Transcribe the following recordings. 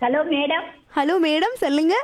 Hello madam hello madam சொல்லுங்க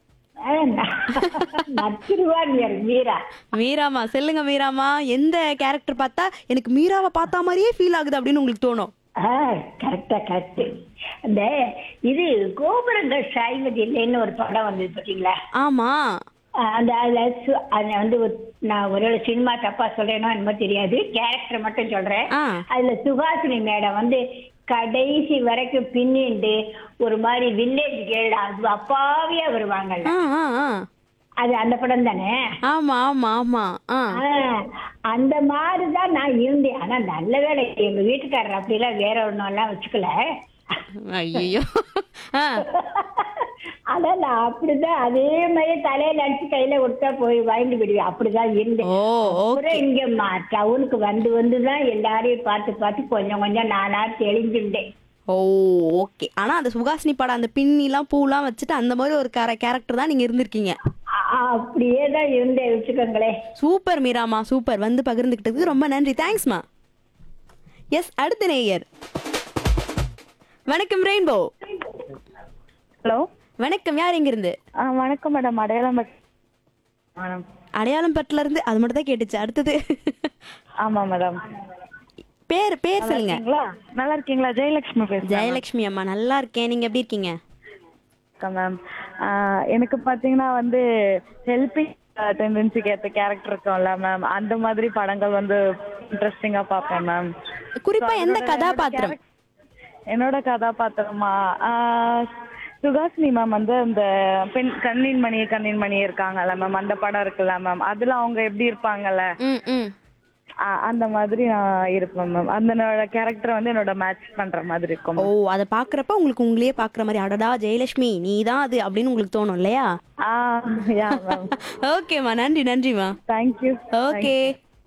நச்சிருவாணியர் மீரா மீராமா சொல்லுங்க மீராமா எந்த கேரக்டர் பார்த்தா எனக்கு மீராவை பார்த்தா மாதிரியே ஃபீல் ஆகுது அப்படின்னு உங்களுக்கு தோணும் ஆ கரெக்டா கரெக்ட் இந்த இது கோபுரங்கள் சாய்வது இல்லைன்னு ஒரு படம் வந்தது பாத்தீங்களா ஆமா ஆ, அந்த அதுல சு- அது வந்து ஒரு- நான் ஒரு சினிமா தப்பா சொல்றேனோ என்னமோ தெரியாது கேரக்டர் மட்டும் சொல்றேன் ஆ. அதுல சுஹாசினி மேடம் வந்து கடைசி வரைக்கும் பின்னிண்டு ஒரு மாதிரி வில்லேஜ் கேர்ள் அது அப்பாவியா வருவாங்கல்ல ஆ ஆ ஆ அது அந்த படம் தானே ஆமா ஆமா ஆமா ஆ ஆ, அந்த மாதிரி தான் நான் இருந்தேன் ஆனா நல்ல வேலை எங்க வீட்டுக்காரர் அப்படிலாம் வேற ஒண்ணும் எல்லாம் வச்சுக்கல ஐயோ ஆ ஆனா நான் அப்படிதான் அதே மாதிரி தலையில அடிச்சு கையில கொடுத்தா போய் வாங்கிட்டு விடுவேன் அப்படிதான் இருந்தேன் ஓ ஓகே அப்புறம் இங்க மா- டவுனுக்கு வந்து வந்து தான் எல்லாரையும் பார்த்து பார்த்து கொஞ்சம் கொஞ்சம் நானா தெளிஞ்சுட்டேன் ஓ ஓகே ஆனா அந்த சுகாசினி படம் அந்த பின்னிலாம் பூலாம் வச்சுட்டு அந்த மாதிரி ஒரு கேரக்டர் தான் நீங்க இருந்திருக்கீங்க அ- அப்படியே தான் இருந்தேன் வச்சுக்கோங்களேன் சூப்பர் மீராமா சூப்பர் வந்து பகிர்ந்துக்கிட்டதுக்கு ரொம்ப நன்றி தேங்க்ஸ்மா எஸ் அடுத்த நேயர் வணக்கம் ரெயின்போ ஹலோ வணக்கம் யார் எங்க இருந்து ஆ வணக்கம் மேடம் அடையாளம் பட் மேடம் அடையாளம் பட்டில இருந்து அது மட்டும் தான் கேட்டுச்சு அடுத்தது ஆமாம் மேடம் பேர் பேர் சொல்லுங்க இருக்கீங்களா நல்லா இருக்கீங்களா ஜெயலட்சுமி பேசுகிறேன் ஜெயலட்சுமி அம்மா நல்லா இருக்கேன் நீங்க எப்படி இருக்கீங்க மேம் எனக்கு பார்த்தீங்கன்னா வந்து ஹெல்பிங் டெண்டன்சிக்கு ஏற்ற கேரக்டர் இருக்கும்ல மேம் அந்த மாதிரி படங்கள் வந்து இன்ட்ரெஸ்டிங்காக பார்ப்பேன் மேம் குறிப்பா எந்த கதாபாத்திரம் என்னோட கதாபாத்திரமா ஆ, சுகாசினி மேம் வந்து அந்த பெண் கண்ணின் மணி கண்ணின் மணி இருக்காங்கல்ல மேம் அந்த படம் இருக்குல்ல மேம் அதுல அவங்க எப்படி இருப்பாங்கல்ல ம் ம் ஆ, அந்த மாதிரி நான் இருப்பேன் மேம் அந்த கேரக்டர் வந்து என்னோட மேட்ச் பண்ற மாதிரி இருக்கும் ஓ அதை பாக்குறப்ப உங்களுக்கு உங்களையே பாக்குற மாதிரி அடடா ஜெயலட்சுமி நீ தான் அது அப்படின்னு உங்களுக்கு தோணும் இல்லையா ஆ யா மேம் ஓகேம்மா நன்றி நன்றிம்மா தேங்க்யூ ஓகே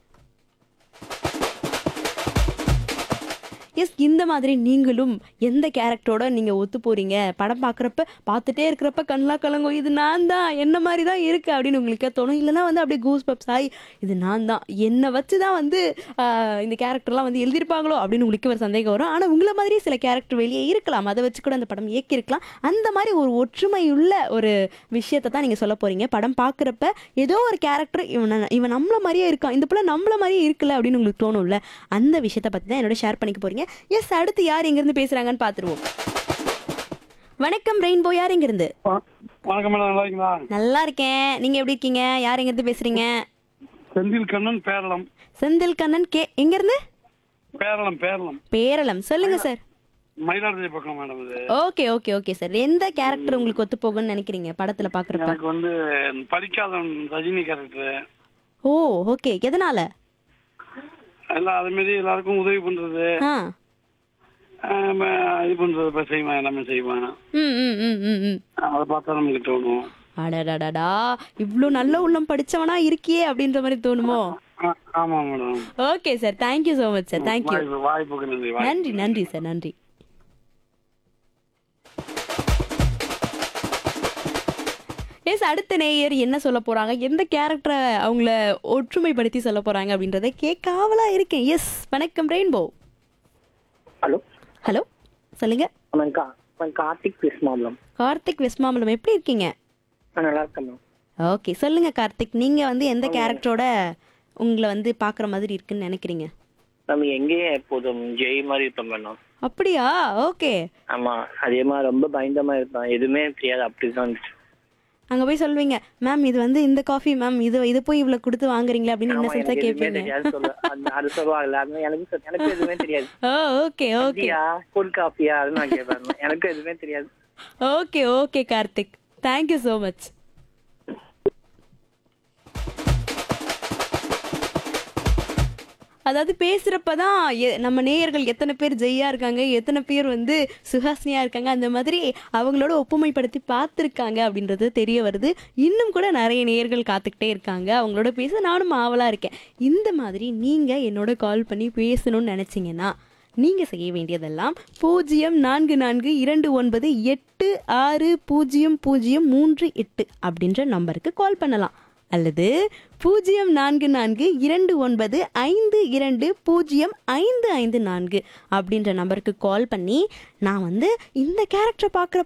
எஸ் இந்த மாதிரி நீங்களும் எந்த கேரக்டரோட நீங்க ஒத்து போறீங்க படம் பார்க்குறப்ப பார்த்துட்டே இருக்கிறப்ப கண்ணெலாம் கலங்கும் இது நான் தான் என்ன மாதிரி தான் இருக்கு அப்படின்னு உங்களுக்கு தோணும் இல்லைன்னா வந்து அப்படியே கூஸ் பப்ஸ் ஆகி இது நான் தான் என்னை வச்சு தான் வந்து ஆஹ், இந்த கேரக்டர்லாம் வந்து எழுதியிருப்பாங்களோ அப்படின்னு உங்களுக்கு ஒரு சந்தேகம் வரும் ஆனால் உங்களை மாதிரி சில கேரக்டர் வெளியே இருக்கலாம் அதை வச்சு கூட அந்த படம் இயக்கியிருக்கலாம் அந்த மாதிரி ஒரு ஒற்றுமையுள்ள ஒரு விஷயத்தை தான் நீங்கள் சொல்ல போறீங்க படம் பார்க்குறப்ப ஏதோ ஒரு கேரக்டர் இவன் இவன் நம்மள மாதிரியே இருக்கான் இந்த பிள்ளை நம்மள மாதிரியே இருக்குல்ல அப்படின்னு உங்களுக்கு தோணும்ல அந்த விஷயத்தை பற்றி தான் என்னோட ஷேர் பண்ணிக்க போறீங்க எஸ் அடுத்து யார் எங்கேருந்து பேசுகிறாங்கன்னு பார்த்துருவோம் வணக்கம் ரெயின்போ யார் எங்கேருந்து வ- வணக்கம் மேடம் நல்லா இருக்கீங்களா நல்லா இருக்கேன் நீங்கள் எப்படி இருக்கீங்க யார் எங்கேருந்து பேசுகிறீங்க செந்தில் கண்ணன் பேரளம் செந்தில் கண்ணன் கே எங்கேருந்து பேரளம் பேரளம் பேரளம் சொல்லுங்க சார் மயிலாடுதுறை பக்கம் மேடம் இது ஓகே ஓகே ஓகே சார் எந்த கேரக்டர் உங்களுக்கு ஒத்து போகும்னு நினைக்கிறீங்க படத்தில் பார்க்குறப்ப எனக்கு வந்து படிக்காதவன் ரஜினி கேரக்டர் ஓ ஓகே எதனால எல்லாம் அது மாதிரி எல்லாருக்கும் உதவி பண்றது ஆ ஆம், இது பண்றது இப்ப செய்வான் எல்லாமே செய்வான் ம் ம் ம் ம் ம் அதை பார்த்தா நமக்கு தோணும் அடடடடா இவ்ளோ நல்ல உள்ளம் படிச்சவனா இருக்கியே அப்படின்ற மாதிரி தோணுமோ ஆ, ஆமா madam okay sir thank you so much sir thank you வாய்ப்பு வாய்ப்புக்கு நன்றி வாய்ப்பு நன்றி நன்றி சார் நன்றி எஸ் அடுத்த நேயர் என்ன சொல்ல போறாங்க எந்த கேரக்டரை அவங்கள ஒற்றுமைப்படுத்தி சொல்ல போறாங்க அப்படின்றத கேட்காவலா இருக்கேன் எஸ் வணக்கம் ரெயின்போ ஹலோ ஹலோ சொல்லுங்க அவன் கா அவன் கார்த்திக் பேசுமாம்லம் கார்த்திக் வெஸ்மாமலம் எப்படி இருக்கீங்க நான் நல்லா இருக்கேன் மேம் ஓகே சொல்லுங்க கார்த்திக் நீங்க வந்து எந்த கேரக்டரோட உங்களை வந்து பாக்குற மாதிரி இருக்குன்னு நினைக்கிறீங்க நம்ம எங்கேயே எப்போதும் ஜெய் மாதிரி இருப்பேன் மேடம் அப்படியா ஓகே ஆமா அதே மாதிரி ரொம்ப பயந்த மாதிரி இருப்பேன் எதுவுமே தெரியாது அப்படிதான் அங்க போய் சொல்வீங்க மேம் இது வந்து இந்த காஃபி மேம் இது இது போய் இவ்வளவு கொடுத்து வாங்குறீங்களா அப்படின்னு ஆமா இன்னசென்ஸா எனக்கு எதுவுமே கேட்பீங்க தெரியாது சொல்ல அது- அது சொல்லுவாங்கல்ல அது எனக்கு சொ- எனக்கு எதுவுமே தெரியாது ஓ ஓகே ஓகே டீயா ஃபுல் காஃபியா அது நான் கேட்பேன் எனக்கு எதுவுமே தெரியாது okay okay Karthik thank you so much அதாவது பேசுறப்ப தான் எ- நம்ம நேயர்கள் எத்தனை பேர் ஜெய்யா இருக்காங்க எத்தனை பேர் வந்து சுஹாசினியா இருக்காங்க அந்த மாதிரி அவங்களோட ஒப்புமைப்படுத்தி பார்த்துருக்காங்க அப்படின்றது தெரிய வருது இன்னும் கூட நிறைய நேயர்கள் காத்துக்கிட்டே இருக்காங்க அவங்களோட பேச நானும் ஆவலா இருக்கேன் இந்த மாதிரி நீங்க என்னோட கால் பண்ணி பேசணும்னு நினைச்சீங்கன்னா நீங்க செய்ய வேண்டியதெல்லாம் பூஜ்ஜியம் நான்கு நான்கு இரண்டு ஒன்பது எட்டு ஆறு பூஜ்ஜியம் பூஜ்ஜியம் மூன்று எட்டு அப்படின்ற நம்பருக்கு கால் பண்ணலாம் அல்லது பூஜ்ஜியம் நான்கு நான்கு இரண்டு ஒன்பது ஐந்து இரண்டு பூஜ்ஜியம் ஐந்து ஐந்து நான்கு அப்படின்ற நம்பருக்கு கால் பண்ணி நான் வந்து இந்த கேரக்டரை பார்க்குறப்ப